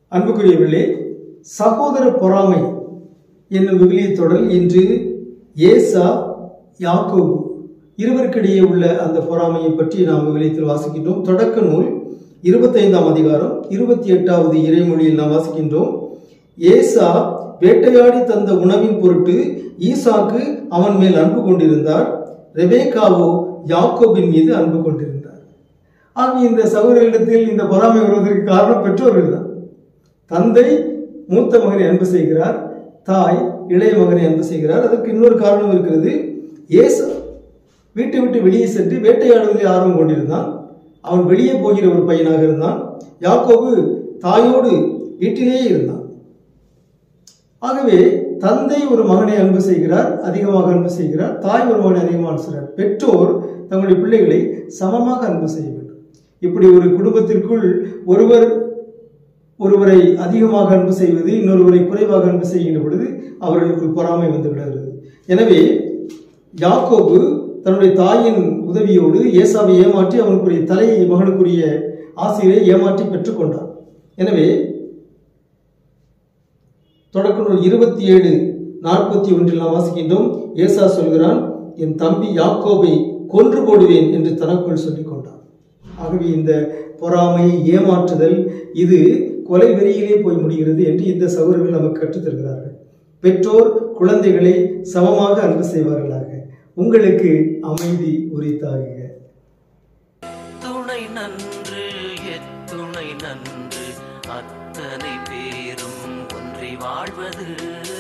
அன்புக்குரியவர்களே சகோதர பொறாமை என்னும் விவிலியத் தொடர் இன்று ஏசா யாக்கோபு இருவருக்கிடையே உள்ள அந்த பொறாமையை பற்றி நாம் விவிலியத்தில் வாசிக்கின்றோம் தொடக்க நூல் இருபத்தைந்தாம் அதிகாரம் இருபத்தி எட்டாவது இறைமொழியில் நாம் வாசிக்கின்றோம் ஏசா வேட்டையாடி தந்த உணவின் பொருட்டு ஈசாக்கு அவன் மேல் அன்பு கொண்டிருந்தார் ரெபேக்காவோ யாக்கோபின் மீது அன்பு கொண்டிருந்தார் ஆக இந்த சகோதரிடத்தில் இந்த பொறாமை வருவதற்கு காரணம் பெற்றோர்கள் தான் தந்தை மூத்த மகனை அன்பு செய்கிறார் தாய் இளைய மகனை அன்பு செய்கிறார் அதற்கு இன்னொரு காரணம் இருக்கிறது ஏசு வீட்டை விட்டு வெளியே சென்று வேட்டையாடுவதில் ஆர்வம் கொண்டிருந்தான் அவன் வெளியே போகிற ஒரு பையனாக இருந்தான் யாக்கோபு தாயோடு வீட்டிலேயே இருந்தான் ஆகவே தந்தை ஒரு மகனை அன்பு செய்கிறார் அதிகமாக அன்பு செய்கிறார் தாய் ஒரு மகனை அதிகமாக அன்பு செய்கிறார் பெற்றோர் தங்களுடைய பிள்ளைகளை சமமாக அன்பு செய்ய வேண்டும் இப்படி ஒரு குடும்பத்திற்குள் ஒருவர் ஒருவரை அதிகமாக அன்பு செய்வது இன்னொருவரை குறைவாக அன்பு செய்கின்ற பொழுது அவர்களுக்கு பொறாமை வந்து விடுகிறது எனவே யாக்கோபு தன்னுடைய தாயின் உதவியோடு ஏசாவை ஏமாற்றி அவனுக்குரிய தலையை மகனுக்குரிய ஆசிரியரை ஏமாற்றி பெற்றுக்கொண்டான் எனவே தொடக்க நூல் இருபத்தி ஏழு நாற்பத்தி ஒன்றில் நாம் வாசிக்கின்றோம் ஏசா சொல்கிறான் என் தம்பி யாக்கோபை கொன்று போடுவேன் என்று தனக்குள் சொல்லிக் கொண்டான் ஆகவே இந்த பொறாமை ஏமாற்றுதல் இது கொலை வெறியிலே போய் முடிகிறது என்று இந்த சகோதரர்கள் நமக்கு கற்றுத்தருகிறார்கள் பெற்றோர் குழந்தைகளை சமமாக அன்பு செய்வார்களாக உங்களுக்கு அமைதி உரித்தாகுக துணை நன்று எத்துணை நன்று அத்தனை பேரும் ஒன்றி வாழ்வது